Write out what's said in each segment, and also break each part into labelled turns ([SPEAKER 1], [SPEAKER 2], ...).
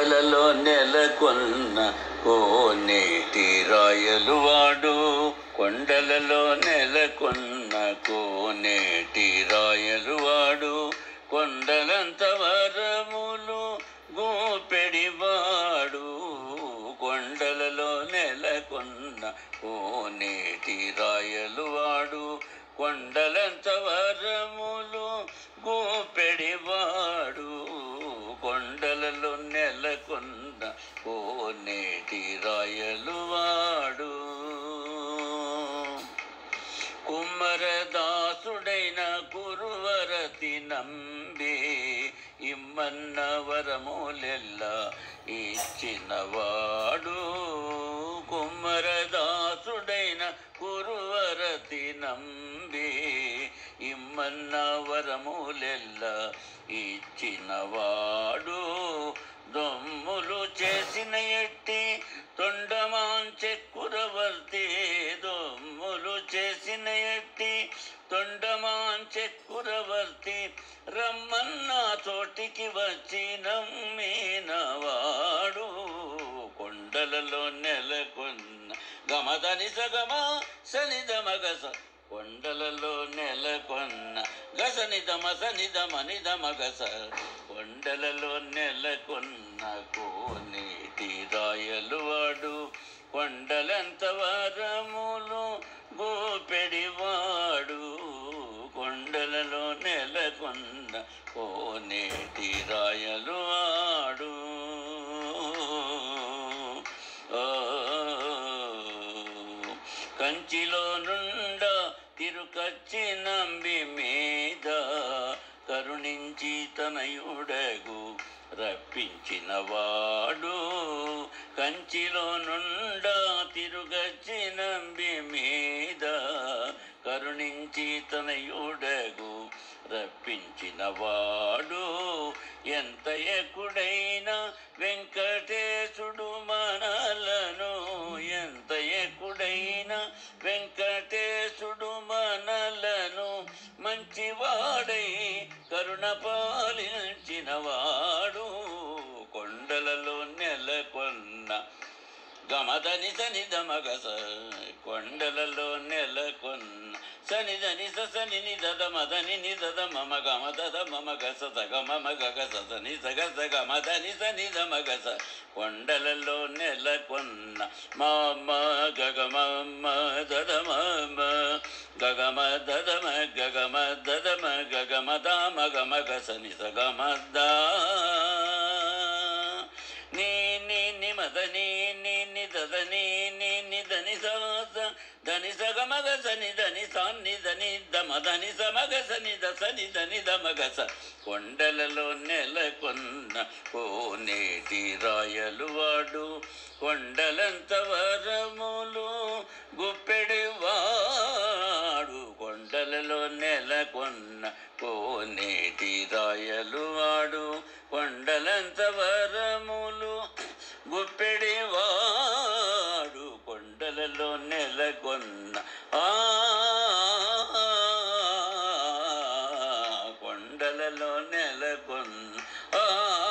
[SPEAKER 1] కొండలలో నెలకొన్న కోనేటి రాయలు వాడు కొండలలో నెలకొన్న కోనేటి రాయలు వాడు కొండలంత వరములు గోపెడివాడు కొండలలో నెలకొన్న కోనేటి రాయలు వాడు కొండలంత వరములు గోపెడివాడు కొండలలో నెలకొన్న కోనేటి రాయలు వాడు కుమ్మరదాసుడైన కురువరతి నంబి ఇమ్మన్న వరములెల్ల ఇచ్చినవాడు కుమ్మరదాసుడైన కురువరతి నంబి ఇమ్మన్న వరములెల్ల ఇచ్చినవాడు దొమ్ములు చేసిన ఎట్టి తొండమాంచె కురవర్తి దొమ్ములు చేసిన ఎట్టి తొండమాంచె కురవర్తి రమ్మన్న చోటికి వచ్చి నమ్మినవాడు కొండలలో నెలకొన్న గమదని సగమ సనిదమగస కొండలలో నెలకొన్న గసనిదమ సనిదమ నిదమ గస కొండలలో నెలకొన్న కోనేటి రాయలు వాడు కొండలంత వరములు గోపెడివాడు కొండలలో నెలకొన్న కోనేటి రాయలు వాడు ఆ, కంచిలో నుండ తిరుకచ్చి నంబి మీద కరుణించి తనయుడగు రప్పించిన వాడు కంచిలో నుండ తిరుగచ్చి నంబి మీద కరుణించి తనయుడగు రప్పించిన వాడు ఎంత ఎక్కుడైన వెంకటేశుడు మనలను ఎంత ఎక్కుడైన వెంకటేశుడు మనలను మంచివాడై కరుణ పాలించిన వాడు కొండలలో నెలకొన్న గమదని సనిదమగస కొండలలో నెలకొన్న సనిదని సని నిదద మదని నిదద మమ గమ దద మమ గస సగ మమ గగ సని సగ సగ మదని సనిద మగస కొండలలో నెలకొన్న మమ గగ మమ దద మమ గగమ దదమ గగమ దదమ గగమ దామ గమ గస ని సగ మద్దా నీ నీ ని మద నీ నీ ని దద నీ నీ ని దని స దని సగ మగ సని దని సాన్ని దని దమ దని స మగ సని ద సని దని ద మగ స కొండలలో నెలకొన్న కోనేటి రాయలు వాడు కొండలంత వరములు గుప్పెడి వాడు కొండలలో నెలకొన్న కోనేటి రాయలు వాడు కొండలంత వరములు గుప్పెడి వాడు కొండలలో నెలకొన్న ఆ కొండలలో నెలకొన్న ఆ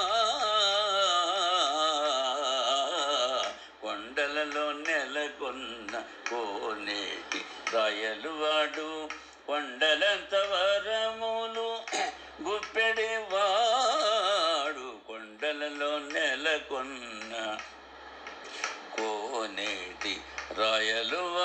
[SPEAKER 1] కొండలలో నెలకొన్న కోనేటి రాయలు వాడు కొండలంత వరములు గుప్పెడి వాడు కొండలలో నెలకొన్న కోనేటి రాయలు